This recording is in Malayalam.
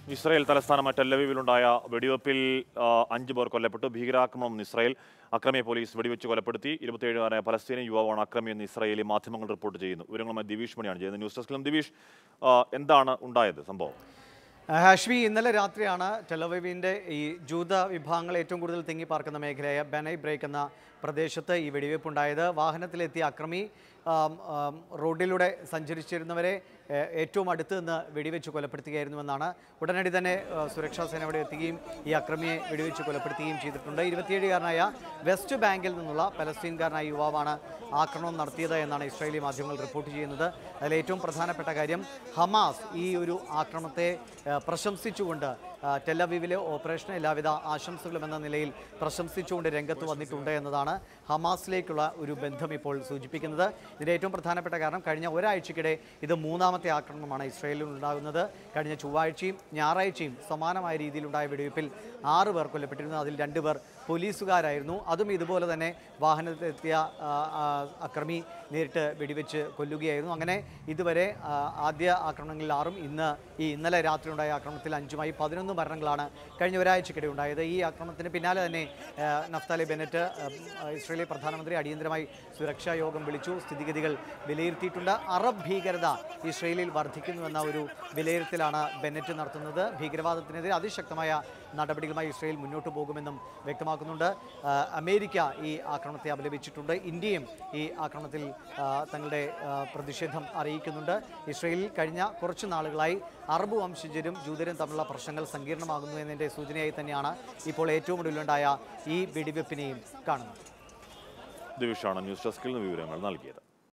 ഇസ്രായേൽ തലസ്ഥാനമായ ടെല്ലവീവിലുണ്ടായ വെടിവെപ്പിൽ ആ, അഞ്ച് പേർ കൊല്ലപ്പെട്ടു ഭീകരാക്രമണം ഇസ്രായേൽ അക്രമിയെ പോലീസ് വെടിവെച്ച് കൊലപ്പെടുത്തി ഇരുപത്തിയേഴുകാരനായ പലസ്തീനിയൻ യുവാവാണ് അക്രമിയെന്ന് ഇസ്രായേലി മാധ്യമങ്ങൾ റിപ്പോർട്ട് ചെയ്യുന്നു വിവരങ്ങളുമായി ദിവീഷ് മണിയാണ് ചെയ്യുന്നത് ന്യൂസ് ഡെസ്കിലും ദിവീഷ് ആ, എന്താണ് ഉണ്ടായത് സംഭവം ഹാഷ്മി ഇന്നലെ രാത്രിയാണ് ടെലവീവിൻ്റെ ഈ ജൂത വിഭാഗങ്ങൾ ഏറ്റവും കൂടുതൽ തിങ്ങി പാർക്കുന്ന മേഖലയായ ബെനൈ ബ്രേക്ക് എന്ന പ്രദേശത്ത് ഈ വെടിവയ്പുണ്ടായത് വാഹനത്തിലെത്തിയ അക്രമി ആം, ആം, റോഡിലൂടെ സഞ്ചരിച്ചിരുന്നവരെ ഏ, ഏറ്റവും അടുത്ത് നിന്ന് വെടിവെച്ച് കൊലപ്പെടുത്തുകയായിരുന്നുവെന്നാണ് ഉടനടി തന്നെ ആ, സുരക്ഷാ സേന അവിടെ എത്തുകയും ഈ അക്രമിയെ വെടിവെച്ച് കൊലപ്പെടുത്തുകയും ചെയ്തിട്ടുണ്ട് ഇരുപത്തിയേഴുകാരനായ വെസ്റ്റ് ബാങ്കിൽ നിന്നുള്ള പലസ്തീൻകാരനായ യുവാവാണ് ആക്രമണം നടത്തിയത് എന്നാണ് ഇസ്രായേലി മാധ്യമങ്ങൾ റിപ്പോർട്ട് ചെയ്യുന്നത് അതിൽ ഏറ്റവും പ്രധാനപ്പെട്ട കാര്യം ഹമാസ് ഈ ഒരു ആക്രമണത്തെ ആ, പ്രശംസിച്ചുകൊണ്ട് ആ, ടെലവീവിലെ ഓപ്പറേഷന് എല്ലാവിധ ആശംസകളും എന്ന നിലയിൽ പ്രശംസിച്ചുകൊണ്ട് രംഗത്ത് വന്നിട്ടുണ്ട് എന്നതാണ് ഹമാസിലേക്കുള്ള ഒരു ബന്ധം ഇപ്പോൾ സൂചിപ്പിക്കുന്നത് ഇതിൻ്റെ ഏറ്റവും പ്രധാനപ്പെട്ട കാരണം കഴിഞ്ഞ ഒരാഴ്ചക്കിടെ ഇത് മൂന്നാമത്തെ ആക്രമണമാണ് ഇസ്രായേലിൽ ഉണ്ടാകുന്നത് കഴിഞ്ഞ ചൊവ്വാഴ്ചയും ഞായറാഴ്ചയും സമാനമായ രീതിയിലുണ്ടായ വെടിവയ്പിൽ ആറ് പേർ കൊല്ലപ്പെട്ടിരുന്നു അതിൽ രണ്ട് പേർ പോലീസുകാരായിരുന്നു അതും ഇതുപോലെ തന്നെ വാഹനത്തിലെത്തിയ ആ, ആ, അക്രമി നേരിട്ട് വെടിവെച്ച് കൊല്ലുകയായിരുന്നു അങ്ങനെ ഇതുവരെ ആ, ആദ്യ ആക്രമണങ്ങളിൽ ആറും ഇന്ന് ഈ ഇന്നലെ രാത്രി ഉണ്ടായ ആക്രമണത്തിൽ അഞ്ചുമായി പതിനൊന്ന് മരണങ്ങളാണ് കഴിഞ്ഞ ഒരാഴ്ചക്കിടെ ഉണ്ടായത് ഈ ആക്രമണത്തിന് പിന്നാലെ തന്നെ ആ, നഫ്താലി ബെനറ്റ് ആ, ഇസ്രയേലി പ്രധാനമന്ത്രി അടിയന്തരമായി സുരക്ഷാ യോഗം വിളിച്ചു സ്ഥിതിഗതികൾ വിലയിരുത്തിയിട്ടുണ്ട് അറബ് ഭീകരത ഇസ്രയേലിൽ വർദ്ധിക്കുന്നുവെന്ന ഒരു വിലയിരുത്തലാണ് ബെനറ്റ് നടത്തുന്നത് ഭീകരവാദത്തിനെതിരെ അതിശക്തമായ നടപടികളുമായി ഇസ്രയേൽ മുന്നോട്ട് പോകുമെന്നും വ്യക്തമാക്കുന്നുണ്ട് ആ, അമേരിക്ക ഈ ആക്രമണത്തെ അപലപിച്ചിട്ടുണ്ട് ഇന്ത്യയും ഈ ആക്രമണത്തിൽ ആ, തങ്ങളുടെ ആ, പ്രതിഷേധം അറിയിക്കുന്നുണ്ട് ഇസ്രയേലിൽ കഴിഞ്ഞ കുറച്ച് നാളുകളായി അറബ് വംശജരും ജൂതരും തമ്മിലുള്ള പ്രശ്നങ്ങൾ സങ്കീർണമാകുന്നു എന്നതിൻ്റെ സൂചനയായി തന്നെയാണ് ഇപ്പോൾ ഏറ്റവും ഒടുവിലുണ്ടായ ഈ വെടിവെപ്പിനെയും കാണുന്നത് ദിവീഷാണ് ന്യൂസ് ഡെസ്കിൽ നിന്ന് വിവരങ്ങൾ നൽകിയത്